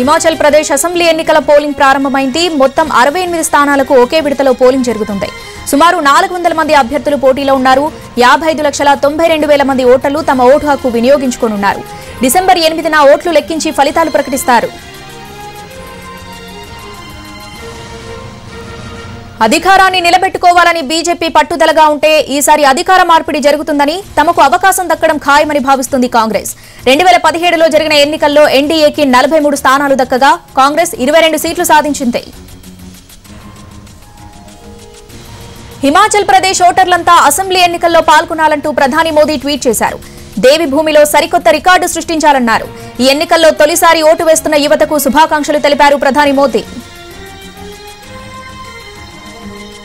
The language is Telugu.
హిమాచల్ ప్రదేశ్ అసెంబ్లీ ఎన్నికల పోలింగ్ ప్రారంభమైంది మొత్తం అరవై ఎనిమిది స్థానాలకు ఒకే విడతలో పోలింగ్ జరుగుతుంది సుమారు నాలుగు వందల మంది అభ్యర్థులు పోటీలో ఉన్నారు యాభై ఐదు లక్షల తొంభై రెండు వేల మంది ఓటర్లు తమ ఓటు హక్కు వినియోగించుకోనున్నారు డిసెంబర్ ఎనిమిదిన ఓట్లు లెక్కించి ఫలితాలు ప్రకటిస్తారు అధికారాన్ని నిలబెట్టుకోవాలని బీజేపీ పట్టుదలగా ఉంటే ఈసారి అధికార మార్పిడి జరుగుతుందని తమకు అవకాశం దక్కడం ఖాయమని భావిస్తుంది కాంగ్రెస్ రెండు వేల పదిహేడులో జరిగిన ఎన్నికల్లో ఎన్డీఏకి నలభై మూడు స్థానాలు దక్కగా కాంగ్రెస్ ఇరవై రెండు సీట్లు సాధించింది హిమాచల్ ప్రదేశ్ ఓటర్లంతా అసెంబ్లీ ఎన్నికల్లో పాల్గొనాలంటూ ప్రధాని మోదీ ట్వీట్ చేశారు దేవి భూమిలో సరికొత్త రికార్డు సృష్టించాలన్నారు ఈ ఎన్నికల్లో తొలిసారి ఓటు వేస్తున్న యువతకు శుభాకాంక్షలు తెలిపారు ప్రధాని మోదీ